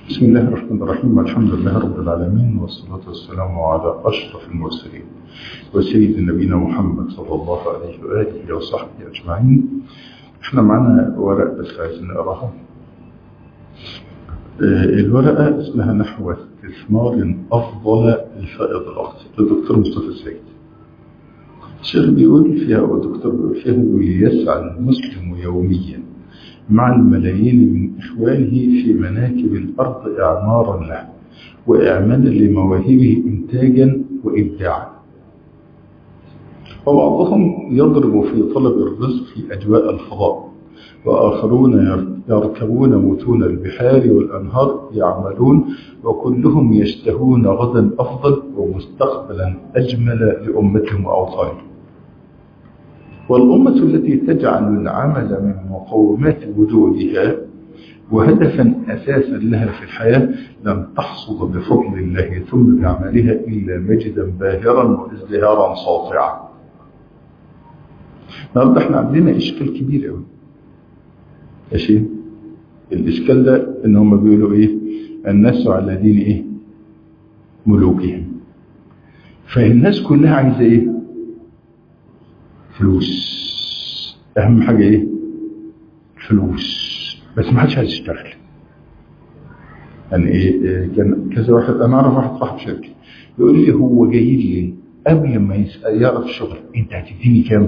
بسم الله الرحمن الرحيم الحمد لله رب العالمين والصلاة والسلام على أشرف المرسلين وسيد نبينا محمد صلى الله عليه وآله وصحبه أجمعين احنا معنا ورق بس عايزين نقراها الورقة اسمها نحو استثمار أفضل الفائض الأقصى للدكتور مصطفى السيد الشيخ بيقول فيها والدكتور بيقول فيها بيقول يسعى المسلم يوميا مع الملايين من إخوانه في مناكب الأرض إعمارا له وإعمالا لمواهبه إنتاجا وإبداعا وبعضهم يضرب في طلب الرزق في أجواء الفضاء وآخرون يركبون متون البحار والأنهار يعملون وكلهم يشتهون غدا أفضل ومستقبلا أجمل لأمتهم وأوطانهم والأمة التي تجعل العمل من مقومات وجودها وهدفا أساسا لها في الحياة لم تحصد بفضل الله ثم بعملها إلا مجدا باهرا وازدهارا ساطعا النهارده احنا عندنا إشكال كبير قوي ماشي الإشكال ده إن هم بيقولوا إيه الناس على دين إيه ملوكهم فالناس كلها عايزة إيه فلوس اهم حاجة ايه فلوس بس ما حدش عايز يشتغل يعني ايه كان كذا واحد انا اعرف واحد صاحب شركه يقول لي هو جاي لي قبل ما يسأل يعرف الشغل انت هتديني كام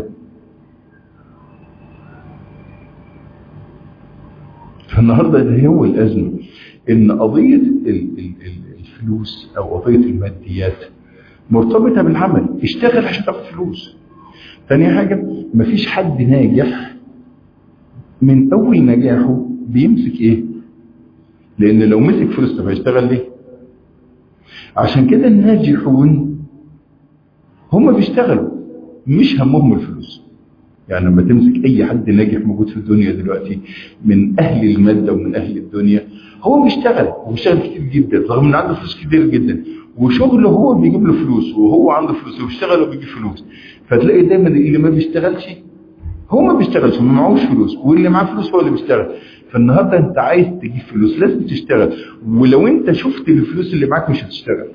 فالنهارده ده هو الازمه ان قضيه الفلوس او قضيه الماديات مرتبطه بالعمل اشتغل عشان تاخد فلوس ثاني حاجة مفيش حد ناجح من أول نجاحه بيمسك إيه لأن لو مسك فلوس طب هيشتغل ليه عشان كده الناجحون هم بيشتغلوا مش همهم الفلوس يعني لما تمسك أي حد ناجح موجود في الدنيا دلوقتي من أهل المادة ومن أهل الدنيا هو بيشتغل وبيشتغل كتير جدا رغم ان عنده فلوس كتير جدا وشغله هو بيجيب له فلوس وهو عنده فلوس وبيشتغل وبيجيب فلوس فتلاقي دايما اللي ما بيشتغلش هو ما بيشتغلش ما معهوش فلوس واللي معاه فلوس هو اللي بيشتغل فالنهارده انت عايز تجيب فلوس لازم تشتغل ولو انت شفت الفلوس اللي معاك مش هتشتغل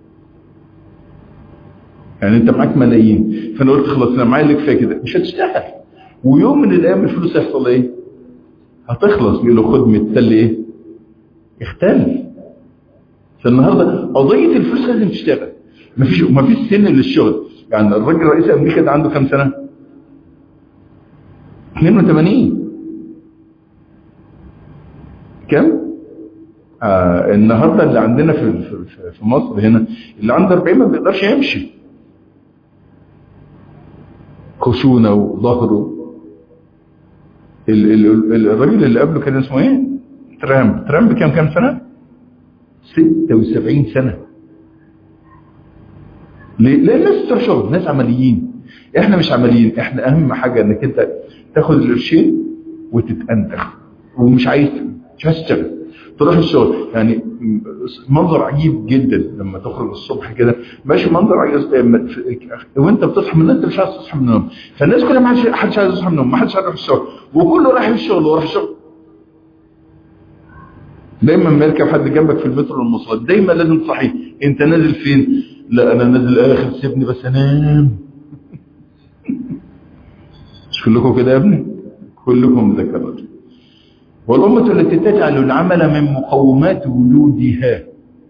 يعني انت معاك ملايين فانا قلت خلاص انا معايا اللي كفايه كده مش هتشتغل ويوم من الايام الفلوس هيحصل ايه هتخلص يقول له خد من التل ايه اختل فالنهارده قضيه الفلوس لازم تشتغل مفيش مفيش سن للشغل يعني الراجل رئيس امريكا ده عنده كام سنه 82 كم آه النهارده اللي عندنا في في مصر هنا اللي عنده 40 ما بيقدرش يمشي خشونه وظهره الراجل اللي قبله كان اسمه ايه ترامب ترامب كام كام سنه 76 سنه ليه؟ ليه الناس بتوع شغل ناس عمليين احنا مش عمليين احنا اهم حاجة انك انت تاخد القرشين وتتأنتخ ومش عايز مش عايز تشتغل تروح الشغل يعني منظر عجيب جدا لما تخرج الصبح كده ماشي منظر عجيب وانت بتصحى من انت مش عايز تصحى من النوم فالناس كلها ما حدش عايز يصحى من النوم ما حدش عايز يروح الشغل وكله رايح الشغل وراح الشغل دايما ما يركب حد جنبك في المترو والمواصلات دايما لازم تصحيه انت نازل فين لا انا نازل اخر سيبني بس انام مش كلكم كده يا ابني كلكم ذكرت والأمة التي تجعل العمل من مقومات وجودها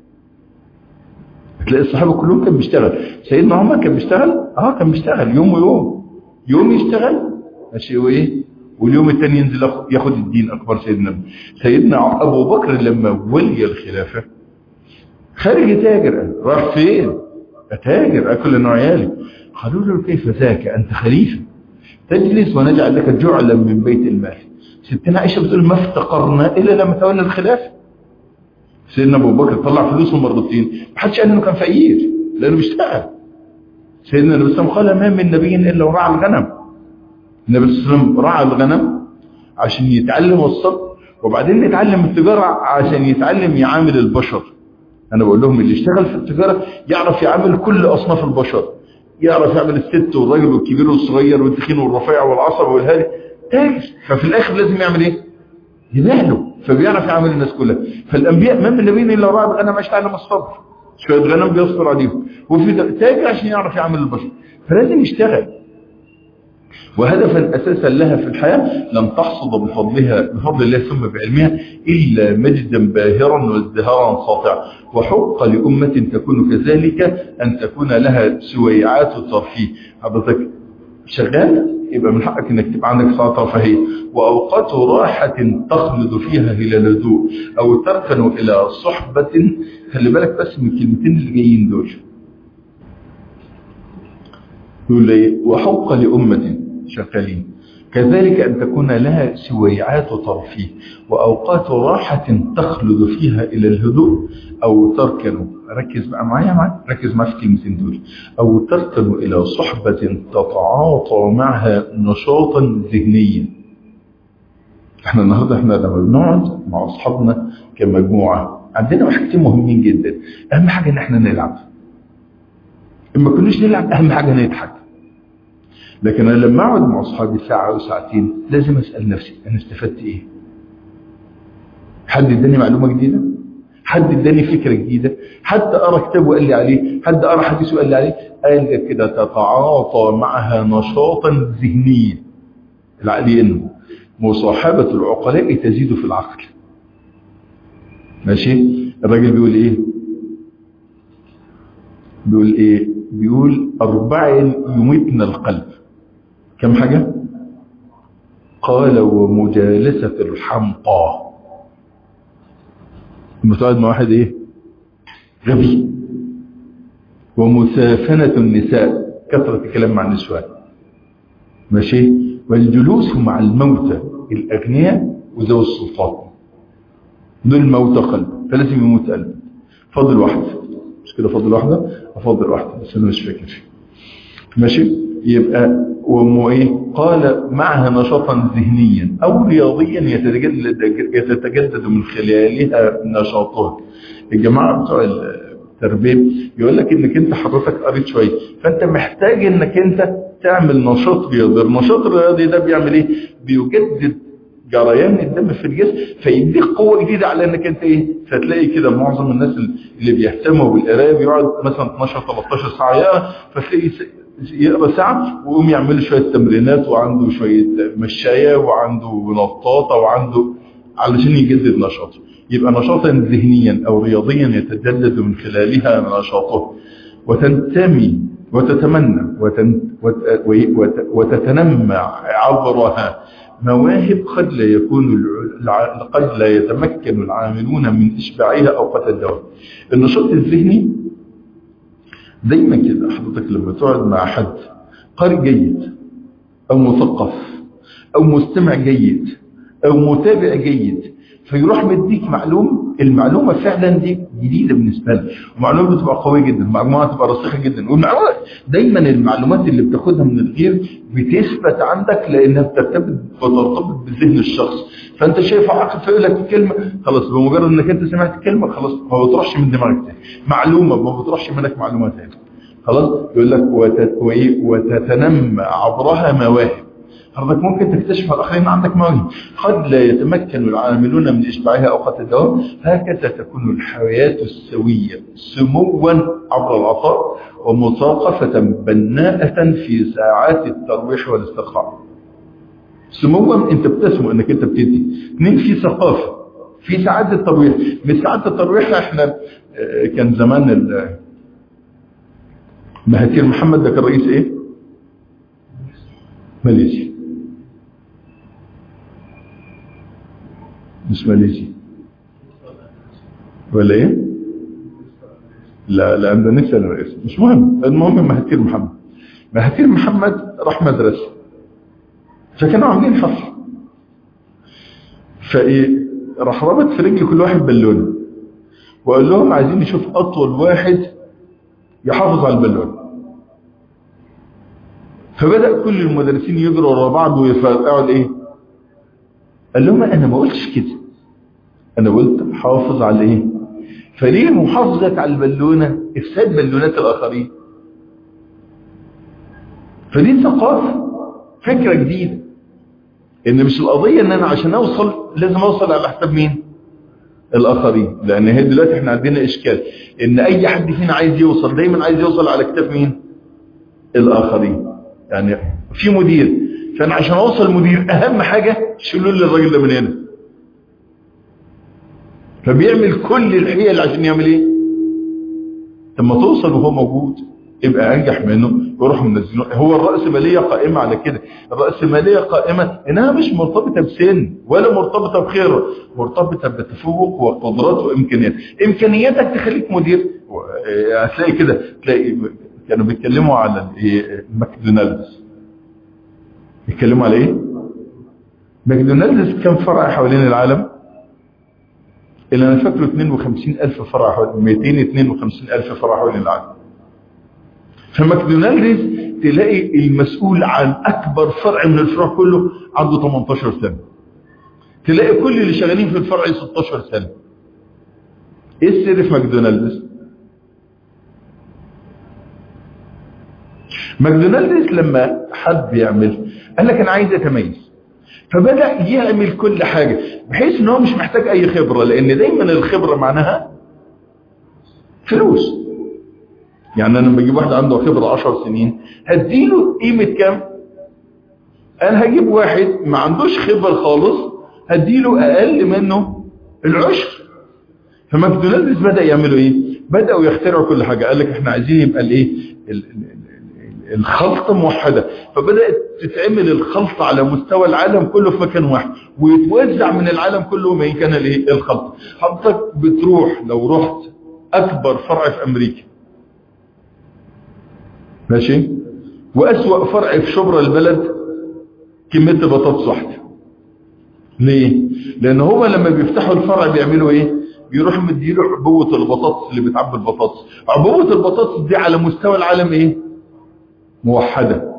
تلاقي الصحابة كلهم كان بيشتغل سيدنا عمر كان بيشتغل اه كان بيشتغل يوم ويوم يوم يشتغل ماشي وايه واليوم الثاني ينزل ياخد الدين اكبر سيدنا سيدنا ابو بكر لما ولي الخلافه خارج يتاجر راح فين اتاجر اكل انا وعيالي قالوا له كيف ذاك انت خليفه تجلس ونجعل لك جعلا من بيت المال ستنا عائشه بتقول ما افتقرنا الا لما تولى الخلافه سيدنا ابو بكر طلع فلوسه مرتين ما حدش قال انه كان فقير لانه بيشتغل سيدنا النبي صلى الله عليه وسلم قال ما من نبي الا ورعى الغنم النبي صلى الله عليه وسلم رعى الغنم عشان يتعلم الصبر وبعدين يتعلم التجاره عشان يتعلم يعامل البشر انا بقول لهم اللي يشتغل في التجاره يعرف يعامل كل اصناف البشر يعرف يعمل الست والراجل والكبير والصغير والتخين والرفيع والعصب والهادي تاجر ففي الاخر لازم يعمل ايه يبيع له فبيعرف يعمل الناس كلها فالانبياء ما من نبي الا راعي الغنم عشان على الصبر شويه غنم بيصبر عليهم وفي تاجر عشان يعرف يعمل البشر فلازم يشتغل وهدفا اساسا لها في الحياه لم تحصد بفضلها بفضل الله ثم بعلمها الا مجدا باهرا وازدهارا ساطعا وحق لامه تكون كذلك ان تكون لها سويعات ترفيه حضرتك شغال يبقى من حقك انك تبقى عندك ساعه رفاهيه واوقات راحه تخلد فيها الى الهدوء او تركن الى صحبه خلي بالك بس من الكلمتين اللي جايين دول يقول لي وحق لامه شغالين كذلك أن تكون لها سويعات ترفيه وأوقات راحة تخلد فيها إلى الهدوء أو تركن ركز بقى معايا معايا ركز معايا في الكلمتين دول أو تركن إلى صحبة تتعاطى معها نشاطا ذهنيا احنا النهارده احنا لما بنقعد مع اصحابنا كمجموعه عندنا حاجتين مهمين جدا اهم حاجه ان احنا نلعب اما كناش نلعب اهم حاجه نضحك لكن انا لما اقعد مع اصحابي ساعه او ساعتين لازم اسال نفسي انا استفدت ايه حد اداني معلومه جديده حد اداني فكره جديده حد قرا كتاب وقال لي عليه حد قرا حديث وقال لي عليه قال كده تتعاطى معها نشاطا ذهنيا العقل انه مصاحبه العقلاء تزيد في العقل ماشي الراجل بيقول ايه بيقول ايه بيقول اربع يميتنا القلب كم حاجة قال ومجالسة الحمقى المتعد مع واحد ايه غبي ومسافنة النساء كثرة الكلام مع النسوان ماشي والجلوس مع الموتى الأغنياء وذوي السلطات دول موتى قلب فلازم يموت قلب فضل واحدة مش كده فضل واحدة أفضل واحدة بس أنا مش فاكر ماشي يبقى ومو ايه قال معها نشاطا ذهنيا او رياضيا يتجدد يتجدد من خلالها نشاطات الجماعه بتوع التربيه يقول لك انك انت حضرتك قريت شويه فانت محتاج انك انت تعمل نشاط رياضي النشاط الرياضي ده بيعمل ايه بيجدد جريان الدم في الجسم فيديك قوه جديده على انك انت ايه فتلاقي كده معظم الناس اللي بيهتموا بالقرايه بيقعد مثلا 12 13 ساعه يقرا فتلاقي يقرا ساعه ويقوم يعمل شويه تمرينات وعنده شويه مشايه وعنده نطاطه وعنده علشان يجدد نشاطه يبقى نشاطا ذهنيا او رياضيا يتجدد من خلالها نشاطه وتنتمي وتتمنى وتن وت وتتنمى عبرها مواهب قد لا يكون قد لا يتمكن العاملون من اشباعها اوقات الدوام النشاط الذهني دايما كده حضرتك لما تقعد مع حد قارئ جيد او مثقف او مستمع جيد او متابع جيد فيروح مديك معلومه المعلومه فعلا دي جديده بالنسبه لك ومعلومه بتبقى قويه جدا المعلومه تبقى راسخه جدا والمعلومات دايما المعلومات اللي بتاخدها من الغير بتثبت عندك لانها بترتبط بترتبط بذهن الشخص فانت شايف عقل فيقول لك الكلمه خلاص بمجرد انك انت سمعت الكلمه خلاص ما بتروحش من دماغك تاني معلومه ما بتروحش منك معلومه تاني خلاص يقول لك وتتنمى عبرها مواهب حضرتك ممكن تكتشف الآخرين عندك مواهب قد لا يتمكن العاملون من إشباعها أوقات الدوام هكذا تكون الحياة السوية سموا عبر العطاء ومثاقفة بناءة في ساعات الترويح والاسترخاء سموا انت بتسمو انك انت بتدي اثنين في ثقافة في ساعات الترويح من ساعات الترويح احنا كان زمان مهاتير محمد ده كان رئيس ايه ماليزيا مش ماليزيا ولا ايه لا لا اندونيسيا الرئيس مش مهم المهم مهاتير محمد مهاتير محمد راح مدرسه فكانوا عاملين حفل فايه راح رابط في رجل كل واحد بالونه وقال لهم عايزين نشوف اطول واحد يحافظ على البالونه فبدأ كل المدرسين يجروا ورا بعض ويفرقعوا الايه قال لهم انا ما قلتش كده انا قلت حافظ على ايه فليه محافظك على البالونه افساد بالونات الاخرين فدي ثقافه فكره جديده ان مش القضية ان انا عشان اوصل لازم اوصل على حساب مين الاخرين لان هي دلوقتي احنا عندنا اشكال ان اي حد فينا عايز يوصل دايما عايز يوصل على كتاب مين الاخرين يعني في مدير فانا عشان اوصل مدير اهم حاجة شيلوا لي الراجل ده من هنا فبيعمل كل الحيل عشان يعمل ايه لما توصل وهو موجود يبقى انجح منه ويروح منزله هو الرأسمالية قائمة على كده الرأسمالية قائمة انها مش مرتبطة بسن ولا مرتبطة بخير مرتبطة بتفوق وقدرات وامكانيات امكانياتك تخليك مدير هتلاقي كده تلاقي كانوا بيتكلموا على ماكدونالدز بيتكلموا على ايه ماكدونالدز كم فرع حوالين العالم اللي انا فاكره 52 الف فرع حوالين 252 الف فرع حوالين العالم فماكدونالدز تلاقي المسؤول عن اكبر فرع من الفروع كله عنده 18 سنة تلاقي كل اللي شغالين في الفرع 16 سنة ايه السر في ماكدونالدز ماكدونالدز لما حد يعمل قال لك انا عايز اتميز فبدأ يعمل كل حاجة بحيث ان هو مش محتاج اي خبرة لان دايما الخبرة معناها فلوس يعني انا لما بجيب واحد عنده خبرة 10 سنين هديله قيمة كام انا هجيب واحد ما عندوش خبرة خالص هديله اقل منه العشر فماكدونالدز بدأ يعملوا ايه بدأوا يخترعوا كل حاجة قال لك احنا عايزين يبقى الايه الخلطة موحدة فبدأت تتعمل الخلطة على مستوى العالم كله في مكان واحد ويتوزع من العالم كله ما كان الايه الخلطة حضرتك بتروح لو رحت اكبر فرع في امريكا ماشي واسوأ فرع في شبرا البلد كمية بطاطس واحدة ليه لان هو لما بيفتحوا الفرع بيعملوا ايه بيروح مديله عبوة البطاطس اللي بتعبي البطاطس عبوة البطاطس دي على مستوى العالم ايه موحدة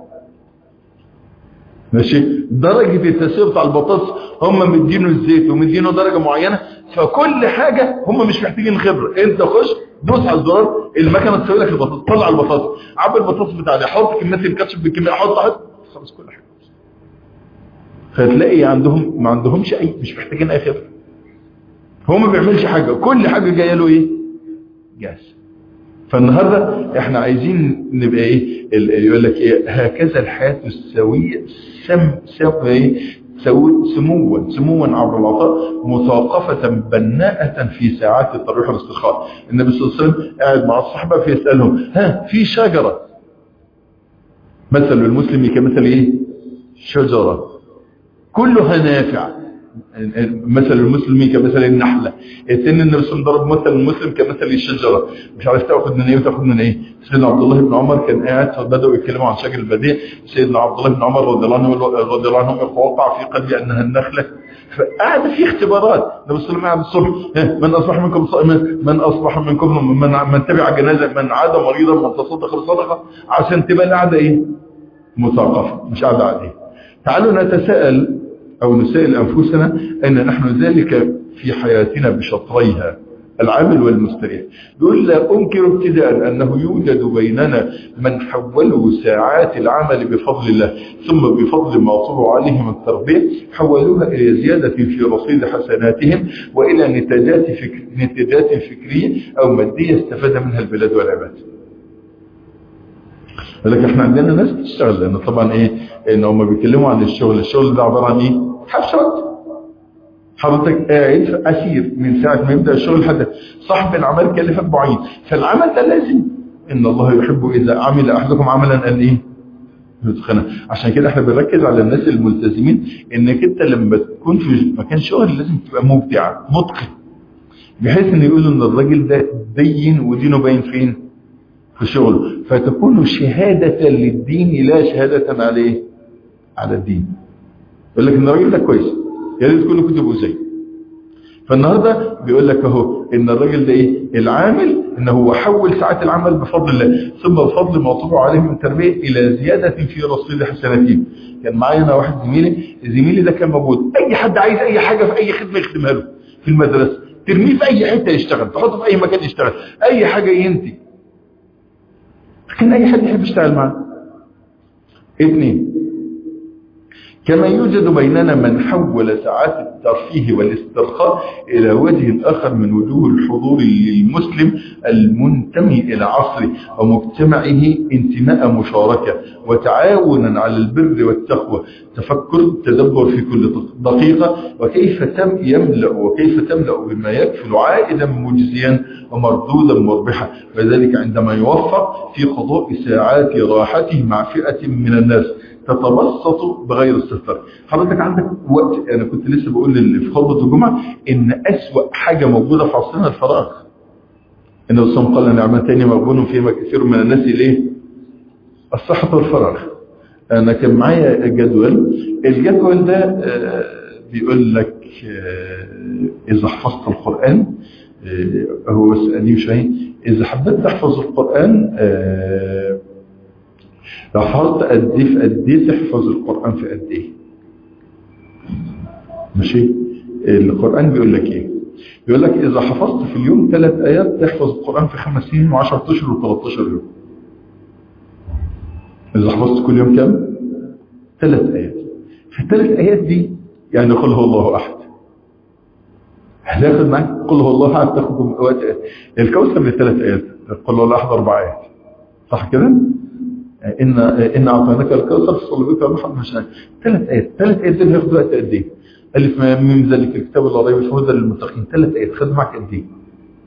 ماشي درجة التسوية بتاع البطاطس هم مدينه الزيت ومدينه درجة معينة فكل حاجة هم مش محتاجين خبرة انت خش دوس على الزرار المكنة تسوي لك البطاطس طلع البطاطس عبي البطاطس بتاع دي حط كمية الكاتشب بالكمية حط حط خلاص كل حاجة فتلاقي عندهم ما عندهمش اي مش محتاجين اي خبرة هو ما بيعملش حاجة كل حاجة جايه له ايه جاهز فالنهاردة احنا عايزين نبقى ايه يقول لك ايه هكذا الحياة السوية سم سم ايه سموا سموا عبر العطاء مثاقفة بناءة في ساعات الترويح والاسترخاء النبي صلى الله عليه وسلم قاعد مع الصحابة فيسألهم ها في شجرة مثل المسلم كمثل ايه شجرة كلها نافع مثل المسلم كمثل النحلة التاني النبي صلى الله عليه وسلم ضرب مثل المسلم كمثل الشجرة مش عارف تاخد من ايه وتاخد من ايه سيدنا عبد الله بن عمر كان قاعد فبدأوا يتكلموا عن شجر البديع سيدنا عبد الله بن عمر رضي الله عنه رضي الله عنه وقع في قلبي انها النخلة فقعد في اختبارات النبي صلى الله عليه وسلم الصبح من اصبح منكم صائما من اصبح منكم من من تبع جنازه من عاد مريضا من تصدق بصدقه عشان تبقى القعده ايه مثاقفه مش قاعده عاديه تعالوا نتساءل أو نسائل أنفسنا أن نحن ذلك في حياتنا بشطريها العامل والمستريح يقول لا أنكر ابتداء أنه يوجد بيننا من حولوا ساعات العمل بفضل الله ثم بفضل ما طلعوا عليه من التربية حولوها إلى زيادة في رصيد حسناتهم وإلى نتاجات, فكر نتاجات فكرية أو مادية استفاد منها البلاد والعباد لكن احنا عندنا ناس بتشتغل لان طبعا ايه ان هم بيتكلموا عن الشغل الشغل ده عباره عن ايه حفشات حضرتك قاعد اسير من ساعه ما يبدا الشغل لحد صاحب العمل كلفك معين فالعمل ده لازم ان الله يحب اذا عمل احدكم عملا ان ايه يتقنه عشان كده احنا بنركز على الناس الملتزمين انك انت لما تكون في مكان شغل لازم تبقى مبدع متقن بحيث ان يقولوا ان الراجل ده دين ودينه باين فين في شغله فتكون شهادة للدين لا شهادة عليه على الدين يقول لك ان الراجل ده كويس يا ريت كله كتبه زي فالنهارده بيقول لك اهو ان الراجل ده ايه العامل انه هو حول ساعات العمل بفضل الله ثم بفضل ما طبع عليه من تربيه الى زياده في رصيد حسناتهم كان معايا انا واحد زميلي زميلي ده كان موجود اي حد عايز اي حاجه في اي خدمه يخدمها له في المدرسه ترميه في اي حته يشتغل تحطه في اي مكان يشتغل اي حاجه ينتج كان اي حد يحب يشتغل معاه اثنين كما يوجد بيننا من حول ساعات الترفيه والاسترخاء إلى وجه آخر من وجوه الحضور للمسلم المنتمي إلى عصره ومجتمعه انتماء مشاركة وتعاونا على البر والتقوى تفكر تدبر في كل دقيقة وكيف تم يملأ وكيف تملأ بما يكفل عائدا مجزيا ومردودا مربحا وذلك عندما يوفق في قضاء ساعات راحته مع فئة من الناس تتبسط بغير السفر حضرتك عندك وقت انا كنت لسه بقول في خطبه الجمعه ان اسوا حاجه موجوده في عصرنا الفراغ ان الرسول قال نعمتين مغبون فيما كثير من الناس ليه الصحه والفراغ انا كان معايا جدول الجدول ده بيقول لك اذا حفظت القران هو بس قديم شويه اذا حبيت تحفظ القران لو حفظت قد ايه في قد ايه تحفظ القرآن في قد ايه ماشي القرآن بيقول لك ايه بيقول لك اذا حفظت في اليوم ثلاث ايات تحفظ القرآن في خمس سنين و10 اشهر و13 يوم اذا حفظت كل يوم كام ثلاث ايات في الثلاث ايات دي يعني قل هو الله احد هتاخد معاك قل هو الله احد تاخد وقت الكوثر بثلاث ايات قل هو الله احد اربع ايات صح كده إن إن أعطيناك الكوثر فصل بك محمد مشاهد ثلاث آيات ثلاث آيات دول هياخدوا وقت قد إيه؟ ألف ما من ذلك الكتاب لا ريب فيه هدى للمتقين ثلاث آيات خد معك قد إيه؟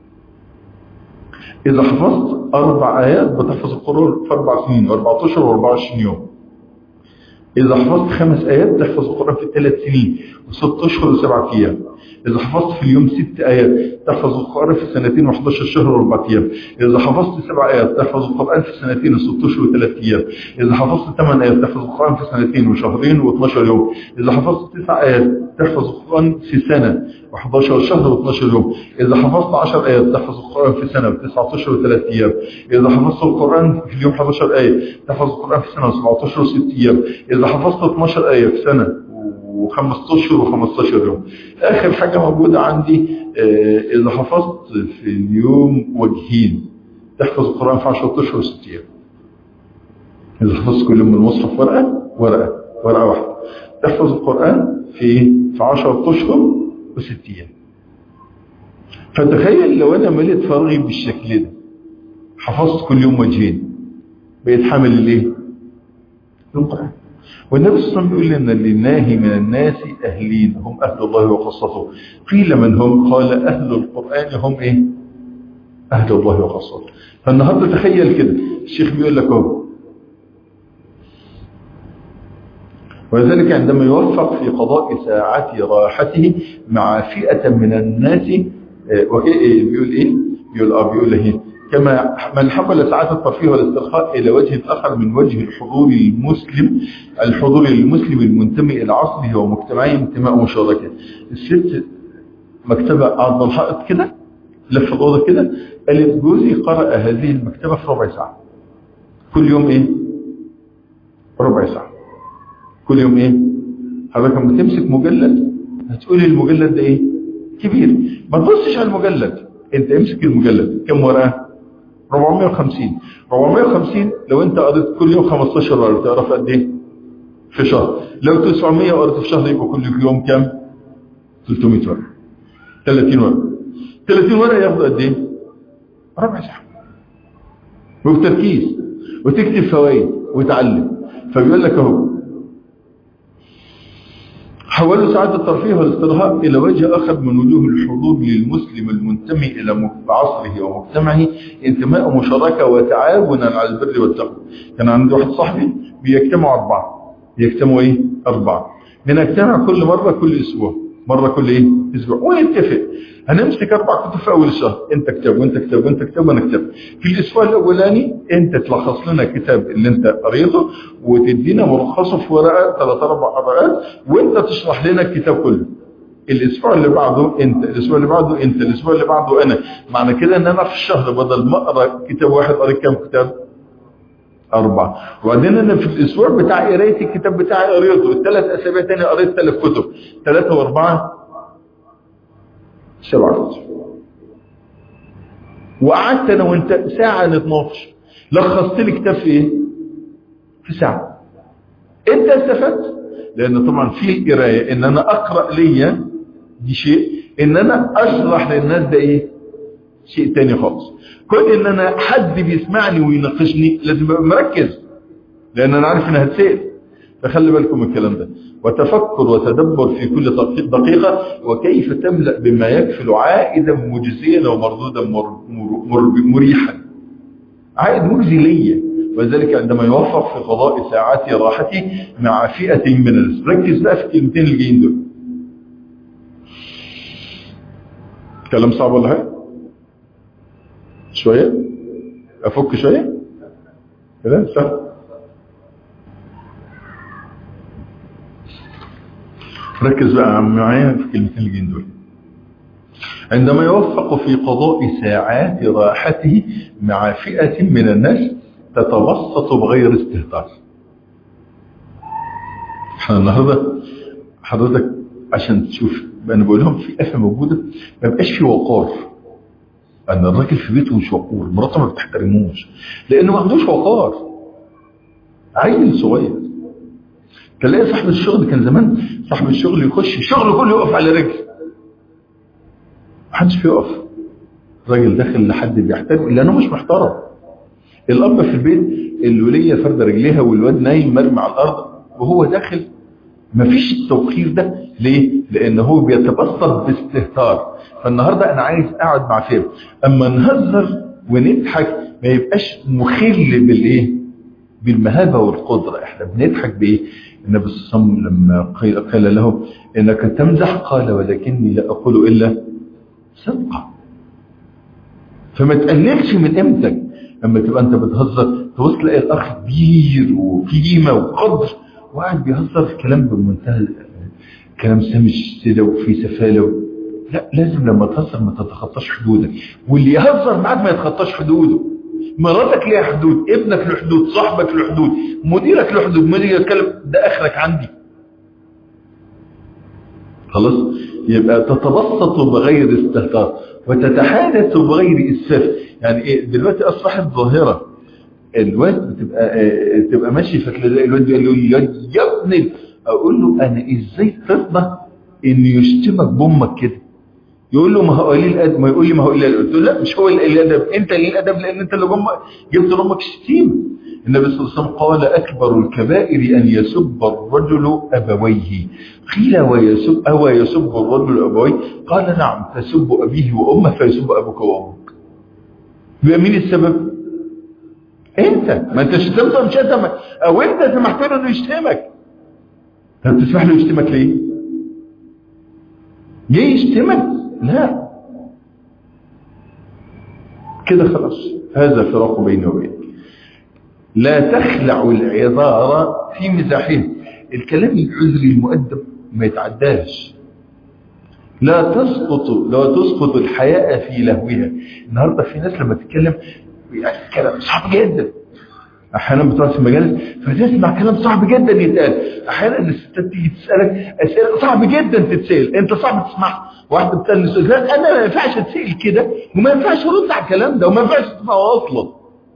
إذا حفظت أربع آيات بتحفظ القرآن في أربع سنين و14 و24 يوم إذا حفظت خمس آيات تحفظ القرآن في ثلاث سنين وست أشهر وسبعة أيام إذا حفظت في اليوم ست آيات تحفظ القرآن في سنتين و11 شهر وأربعة أيام إذا حفظت سبع آيات تحفظ القرآن في سنتين وست أشهر وثلاث أيام إذا حفظت ثمان آيات تحفظ القرآن في سنتين وشهرين و12 يوم إذا حفظت تسع آيات تحفظ القرآن في سنة و11 شهر و12 يوم إذا حفظت 10 آيات تحفظ القرآن في سنة و9 أشهر وثلاث أيام إذا حفظت القرآن في اليوم 11 آية تحفظ القرآن في سنة و17 و6 أيام إذا حفظت 12 آية في سنة وخمس اشهر و15 يوم اخر حاجة موجودة عندي اه اذا حفظت في اليوم وجهين تحفظ القرآن في 10 اشهر و6 ايام اذا حفظت كل يوم المصحف ورقة ورقة ورقة واحدة تحفظ القرآن في في 10 اشهر و6 ايام فتخيل لو انا مليت فراغي بالشكل ده حفظت كل يوم وجهين بقيت حامل الايه القرآن والنبي صلى الله عليه وسلم يقول لنا لله من الناس أهلين هم أهل الله وخاصته قيل من هم قال أهل القرآن هم إيه أهل الله وخاصته فالنهاردة تخيل كده الشيخ بيقول لك اهو ولذلك عندما يوفق في قضاء ساعات راحته مع فئة من الناس بيقول ايه بيقول اه بيقول ايه كما من حمل ساعات الترفيه والاسترخاء إلى وجه آخر من وجه الحضور المسلم الحضور المسلم المنتمي إلى عصره ومجتمعه انتماء مشاركة الست مكتبة عرض الحائط كده لف الأوضة كده قالت جوزي قرأ هذه المكتبة في ربع ساعة كل يوم إيه ربع ساعة كل يوم إيه حضرتك لما تمسك مجلد هتقولي المجلد ده إيه كبير ما تبصش على المجلد انت امسك المجلد كم ورقه 450 450 لو انت قريت كل يوم 15 ورقه تعرف قد ايه في شهر لو 900 قريت في شهر يبقى كل يوم كام 300 ورقه 30 ورقه 30 ورقه ياخدوا قد ايه ربع ساعه وبتركيز وتكتب فوائد وتعلم فبيقول لك اهو حولوا ساعات الترفيه والاسترخاء إلى وجه آخر من وجوه الحضور للمسلم المنتمي إلى عصره ومجتمعه انتماء مشاركة وتعاونا على البر والتقوى كان عندي واحد صاحبي بيجتمعوا أربعة بيجتمعوا إيه؟ أربعة بنجتمع كل مرة كل أسبوع مرة كل إيه؟ أسبوع ونتفق هنمسك أربع كتب في أول الشهر أنت كتاب وأنت كتاب وأنت كتاب وأنا كتاب في الأسبوع الأولاني أنت تلخص لنا الكتاب اللي أنت قريته وتدينا ملخصه في ورقة ثلاث أربع ورقات وأنت تشرح لنا الكتاب كله الأسبوع اللي بعده أنت الأسبوع اللي بعده أنت الأسبوع اللي بعده أنا معنى كده أن أنا في الشهر بدل ما أقرأ كتاب واحد قريت كام كتاب أربعة وبعدين أنا في الأسبوع بتاع قراية الكتاب بتاعي قريته الثلاث أسابيع تاني قريت ثلاث كتب ثلاثة وأربعة سبعة كتب وقعدت أنا وأنت ساعة نتناقش لخصت لي كتاب في إيه؟ في ساعة أنت استفدت لان طبعا في القرايه ان انا اقرا ليا دي شيء ان انا اشرح للناس ده ايه شيء تاني خالص كون ان انا حد بيسمعني ويناقشني لازم ابقى مركز لان انا عارف انها هتسال فخلي بالكم من الكلام ده وتفكر وتدبر في كل دقيقة وكيف تملأ بما يكفل عائدا مجزيا ومردودا مر مر مريحا عائد مجزي ليا وذلك عندما يوفق في قضاء ساعات راحتي مع فئة من الناس ركز بقى في الكلمتين اللي جايين دول كلام صعب ولا حاجة شوية افك شوية كلام سهل ركز بقى معايا في الكلمتين اللي جايين دول عندما يوفق في قضاء ساعات راحته مع فئة من الناس تتوسط بغير استهتار احنا النهارده حضرتك عشان تشوف انا بقول لهم في افه موجوده ما بقاش في وقار ان الراجل في بيته مش وقور مراته ما بتحترموش لانه ما عندوش وقار عيل صغير تلاقي صاحب الشغل كان زمان صاحب الشغل يخش الشغل كله يقف على رجل محدش بيقف الراجل داخل لحد بيحترم لانه مش محترم الاب في البيت الوليه فرده رجليها والواد نايم مرمي على الارض وهو داخل مفيش التوقير ده ليه؟ لان هو بيتبسط باستهتار فالنهارده انا عايز اقعد مع فيلم اما نهزر ونضحك ما يبقاش مخل بالايه؟ بالمهابه والقدره احنا بنضحك بايه؟ النبي صلى الله عليه وسلم لما قيل له انك تمزح قال ولكني لا اقول الا صدقا فما تقللش من قيمتك اما تبقى انت بتهزر تبص تلاقي الاخ كبير وفي قيمه وقدر وقاعد بيهزر كلام بمنتهى كلام سمج كده وفي سفاله لا لازم لما تهزر ما تتخطاش حدودك واللي يهزر معاك ما يتخطاش حدوده مراتك ليها حدود ابنك له حدود صاحبك له حدود مديرك له حدود مدير يتكلم ده اخرك عندي خلاص يبقى تتبسط بغير استهتار وتتحادث بغير اسفاف يعني ايه دلوقتي اصبحت ظاهره الواد بتبقى تبقى ماشي فتلاقي الواد يقول لي يا ابني اقول له انا ازاي ترضى ان يشتمك بامك كده يقول له ما هو قليل الادب ما يقول لي ما هو قليل الادب قلت له لا مش هو قليل الادب انت قليل الادب لان انت اللي جم جبت لامك الشتيمه النبي صلى الله عليه وسلم قال اكبر الكبائر ان يسب الرجل ابويه قيل ويسب او يسب الرجل ابويه قال نعم تسب ابيه وامه فيسب ابوك وامك يبقى مين السبب انت ما انت شتمته مش انت او انت سمحت له انه يشتمك طب تسمح له يشتمك ليه جاي يشتمك لا كده خلاص هذا فراق بيني وبينك لا تخلع العذار في مزاحهم الكلام العذري المؤدب ما يتعداش لا تسقط لا تسقط الحياء في لهوها النهارده في ناس لما تتكلم يعني كلام صعب جدا احيانا بتروح في المجالس فتسمع كلام صعب جدا يتقال احيانا الستات تيجي تسالك اسئله صعب جدا تتسال انت صعب تسمعها واحده بتسالني سؤال لا انا ما ينفعش اتسال كده وما ينفعش ارد على الكلام ده وما ينفعش تسمعه اصلا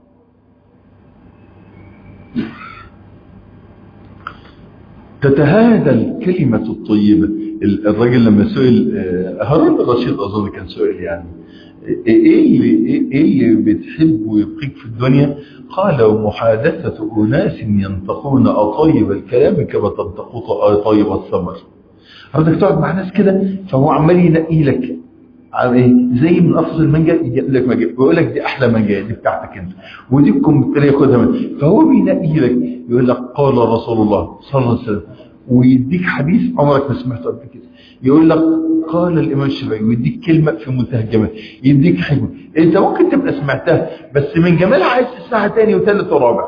تتهادى الكلمة الطيبة الراجل لما سئل هارون الرشيد أظن كان سؤال يعني ايه اللي ايه اللي بتحبه يبقيك في الدنيا قال محادثة أناس ينطقون أطيب الكلام كما تنطق أطيب الثمر حضرتك تقعد مع ناس كده فهو عمال ينقي لك زي من افضل المانجا يجيب لك مانجا ويقول لك دي احلى مانجا دي بتاعتك انت ودي الكمبيوتر ياخدها منك فهو بينقي لك يقول لك قال رسول الله صلى الله عليه وسلم ويديك حديث عمرك ما سمعته قبل كده يقول لك قال الامام الشافعي ويديك كلمه في منتهى الجمال يديك حكمه انت ممكن تبقى سمعتها بس من جمالها عايز تسمعها تاني وثالث ورابع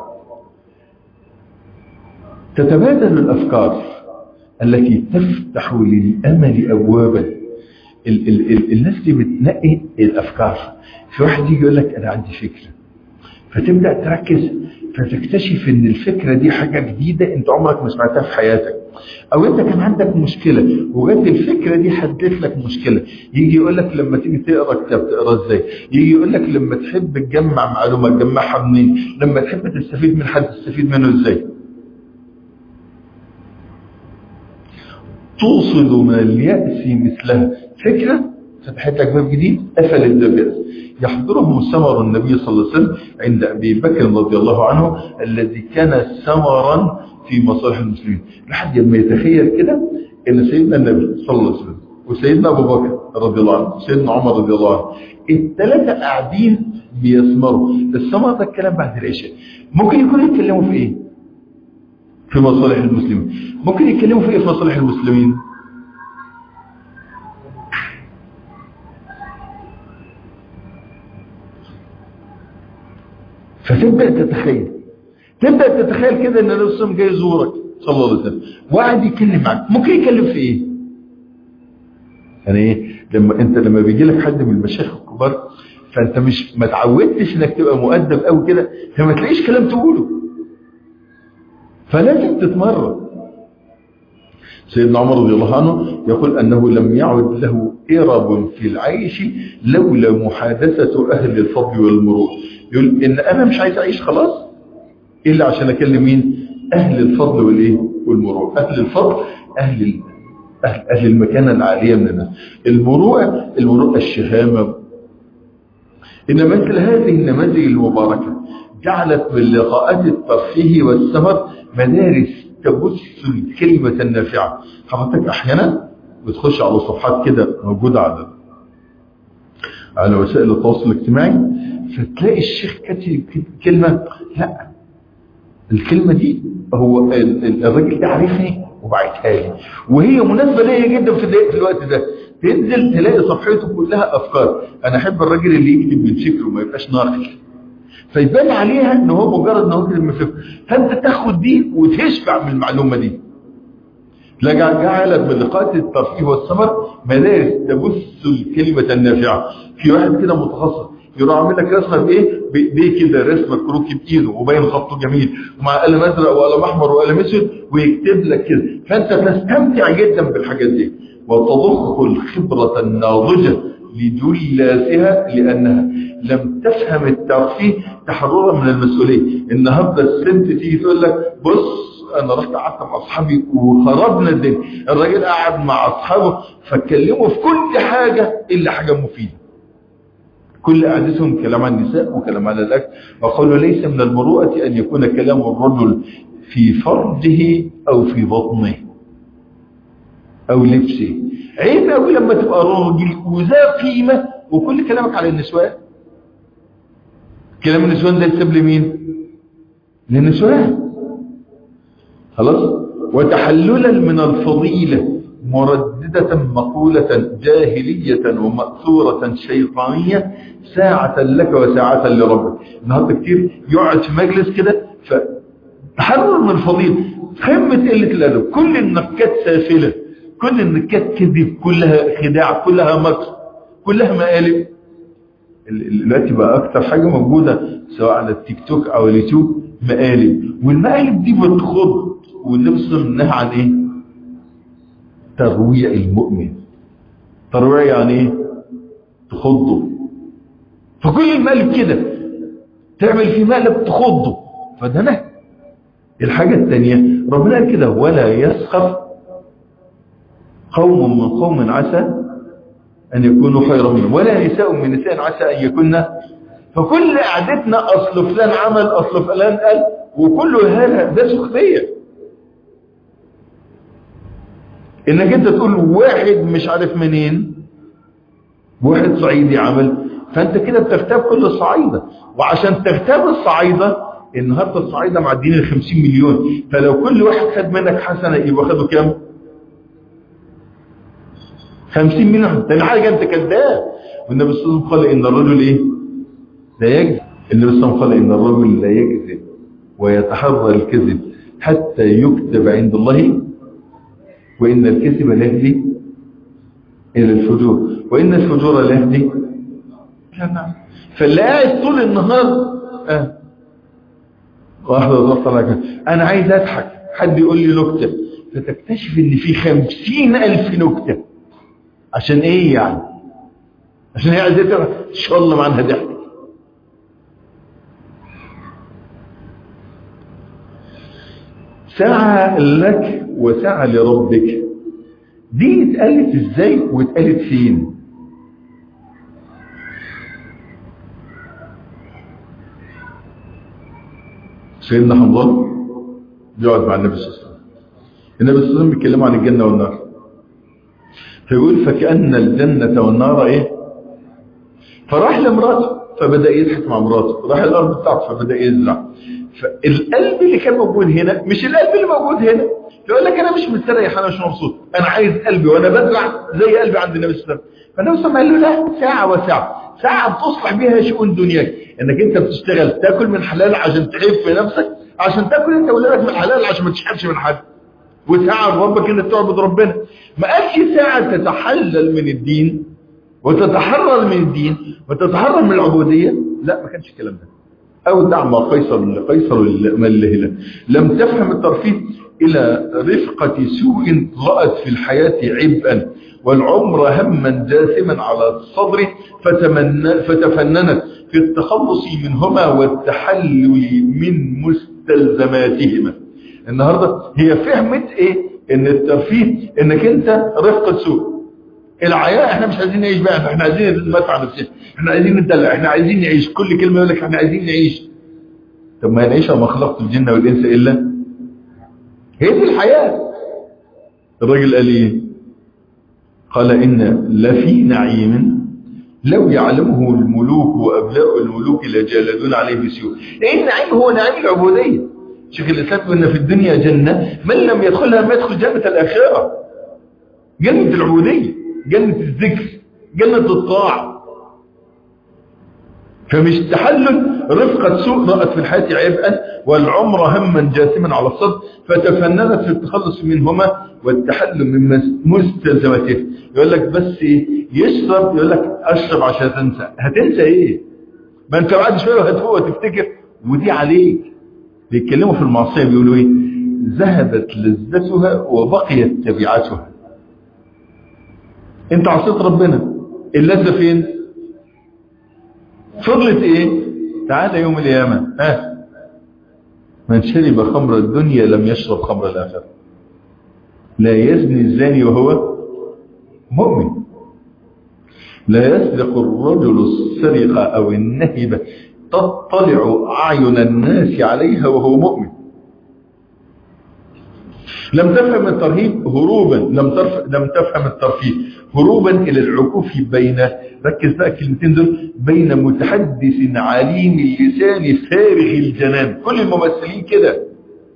تتبادل الافكار التي تفتح للامل ابوابا ال ال ال الناس دي بتنقي الافكار في واحد يجي يقول لك انا عندي فكره فتبدا تركز فتكتشف ان الفكره دي حاجه جديده انت عمرك ما سمعتها في حياتك او انت كان عندك مشكله وجت الفكره دي حدت لك مشكله يجي يقول لك لما تيجي تقرا كتاب تقرا ازاي يجي يقول لك لما تحب تجمع معلومه تجمعها منين لما تحب تستفيد من حد تستفيد منه ازاي توصد من اليأس مثلها فكرة فتحت لك باب جديد قفل الباب يحضرهم ثمر النبي صلى الله عليه وسلم عند أبي بكر رضي الله عنه الذي كان ثمرا في مصالح المسلمين لحد ما يتخيل كده ان سيدنا النبي صلى الله عليه وسلم وسيدنا ابو بكر رضي الله عنه وسيدنا عمر رضي الله عنه الثلاثه قاعدين بيثمروا الثمر ده الكلام بعد العشاء ممكن يكونوا يتكلموا في ايه في مصالح المسلمين ممكن يتكلموا في ايه في مصالح المسلمين فتبدا تتخيل تبدا تتخيل كده ان النبي صلى الله عليه وسلم جاي يزورك صلى الله عليه وسلم وقاعد يتكلم معاك ممكن يتكلم في ايه يعني ايه لما انت لما بيجي لك حد من المشايخ الكبار فانت مش ما تعودتش انك تبقى مؤدب قوي كده فما تلاقيش كلام تقوله فلازم تتمرن سيدنا عمر رضي الله عنه يقول انه لم يعد له إرب في العيش لولا محادثة أهل الفضل والمروء يقول إن أنا مش عايز أعيش خلاص إلا عشان أكلم مين أهل الفضل والإيه والمروء أهل الفضل أهل ال... أهل, أهل المكانة العالية من الناس المروءة المروءة الشهامة إن مثل هذه النماذج المباركة جعلت من لقاءات الترفيه والسمر مدارس تبث الكلمة النافعة حضرتك أحيانا بتخش على صفحات كده موجودة على على وسائل التواصل الاجتماعي فتلاقي الشيخ كاتب كلمة لا الكلمة دي هو الراجل ده عارفني وبعتها لي وهي مناسبة ليا جدا في الوقت ده تنزل تلاقي صفحته كلها أفكار أنا أحب الراجل اللي يكتب من فكره ما يبقاش ناقل فيبان عليها ان هو مجرد ان هو كلمة من فكره فانت تاخد دي وتشبع من المعلومة دي جعلت من لقاءات الترفيه والثمر مدارس تبث الكلمة النافعة في واحد كده متخصص يروح عامل لك رسمه بايه بايديه كده رسمه كروكي بايده وباين خطه جميل ومع قلم ازرق وقلم احمر وقلم اسود ويكتب لك كده فانت تستمتع جدا بالحاجات دي وتضخ الخبره الناضجه لجلاسها لانها لم تفهم الترفيه تحررا من المسؤوليه النهارده الست تيجي تقول لك بص انا رحت قعدت مع اصحابي وخربنا الدنيا الراجل قعد مع اصحابه فاتكلموا في كل حاجه الا حاجه مفيده كل قعدتهم كلام عن النساء وكلام على الاكل وقالوا ليس من المروءه ان يكون كلام الرجل في فرجه او في بطنه او لبسه عيب قوي لما تبقى راجل وذا قيمه وكل كلامك على النسوان كلام النسوان ده يسيب لمين للنسوان خلاص وتحللا من الفضيلة مرددة مقولة جاهلية ومأثورة شيطانية ساعة لك وساعة لربك النهاردة كتير يقعد في مجلس كده فتحرر من الفضيلة خمة قلة الأدب كل النكات سافلة كل النكات كذب كلها خداع كلها مكر كلها مقالب دلوقتي بقى اكتر حاجة موجودة سواء على التيك توك او اليوتيوب مقالب والمقالب دي بتخض والنبي صلى الله عليه وسلم نهى عن ايه ترويع المؤمن ترويع يعني ايه تخضه فكل المقالب كده تعمل في مقلب تخضه فده نهي الحاجة الثانية ربنا قال كده ولا يسخف قوم من قوم عسى أن يكونوا خيرا منهم ولا نساء من نساء عسى أن يكون فكل قعدتنا أصل فلان عمل أصل فلان قال وكل هذا ده سخرية انك انت تقول واحد مش عارف منين واحد صعيدي عمل فانت كده بتغتاب كل الصعايدة وعشان تغتاب الصعايدة النهارده الصعايدة معدين ال 50 مليون فلو كل واحد خد منك حسنة يبقى خدوا كام 50 مليون تاني حاجة انت كذاب والنبي صلى الله عليه وسلم قال ان الرجل ايه لا يكذب النبي صلى الله عليه وسلم قال ان الرجل لا يكذب ويتحرى الكذب حتى يكتب عند الله وإن الكذب لا يهدي إلى الفجور وإن الفجور لا يهدي فاللي قاعد طول النهار آه. واحدة ضغط على أنا عايز أضحك حد يقول لي نكتة فتكتشف إن في خمسين ألف نكتة عشان إيه يعني عشان هي عايزة إن شاء الله معناها ضحك سعى لك وسعى لربك دي اتقالت ازاي واتقالت فين سيدنا حنظل بيقعد مع النبي صلى الله عليه وسلم النبي صلى الله عليه وسلم بيتكلموا عن الجنة والنار فيقول فكأن الجنة والنار ايه فراح لمراته فبدأ يضحك مع مراته راح الأرض بتاعته فبدأ يزرع فالقلب اللي كان موجود هنا مش القلب اللي موجود هنا يقول لك انا مش مستريح انا مش مبسوط انا عايز قلبي وانا بزرع زي قلبي عند النبي صلى الله عليه وسلم فالنبي صلى الله عليه وسلم قال له لا ساعة وساعة ساعة بتصلح بيها شؤون دنياك انك انت بتشتغل تاكل من حلال عشان تعيب في نفسك عشان تاكل انت ولادك من حلال عشان ما تشحبش من حد وساعة ربك انك تعبد ربنا ما قالش ساعة تتحلل من الدين وتتحرر من الدين وتتحرر من العبودية لا ما كانش الكلام ده او دع ما قيصر لقيصر من لهله لم تفهم الترفيه الى رفقة سوء رأت في الحياة عبئا والعمر هما جاثما على الصدر فتفننت في التخلص منهما والتحلل من مستلزماتهما النهاردة هي فهمت ايه ان الترفيه انك انت رفقة سوء العياء احنا مش عايزين نعيش بقى احنا عايزين ندفع نفسنا احنا عايزين ندلع احنا عايزين نعيش كل كلمة يقول لك احنا عايزين نعيش طب ما نعيش ما خلقت الجن والانس الا هي دي الحياة الراجل قال ايه قال ان لفي نعيم لو يعلمه الملوك وابناء الملوك لجالدون عليه بسيوف ايه النعيم هو نعيم العبودية شيخ الاسلام ان في الدنيا جنة من لم يدخلها ما يدخل جنة الاخرة جنة العبودية جنة الذكر جنة الطاعة فمش تحلل رفقة سوء رأت في الحياة عبئا والعمر هما جاسما على الصدر فتفننت في التخلص منهما والتحلل من مستلزماته يقول لك بس يشرب يقول لك اشرب عشان تنسى هتنسى ايه ما انت بعد شوية هتفوق وتفتكر ودي عليك بيتكلموا في المعصية بيقولوا ايه ذهبت لذتها وبقيت تبعاتها انت عصيت ربنا اللذة فين فضلت ايه تعالى يوم القيامة ها من شرب خمر الدنيا لم يشرب خمر الآخرة لا يزني الزاني وهو مؤمن لا يسرق الرجل السرقة أو النهبة تطلع أعين الناس عليها وهو مؤمن لم تفهم الترهيب هروبا لم ترف... لم تفهم الترفيه هروبا الى العكوف بين ركز بقى الكلمتين دول بين متحدث عليم اللسان فارغ الجنان كل الممثلين كده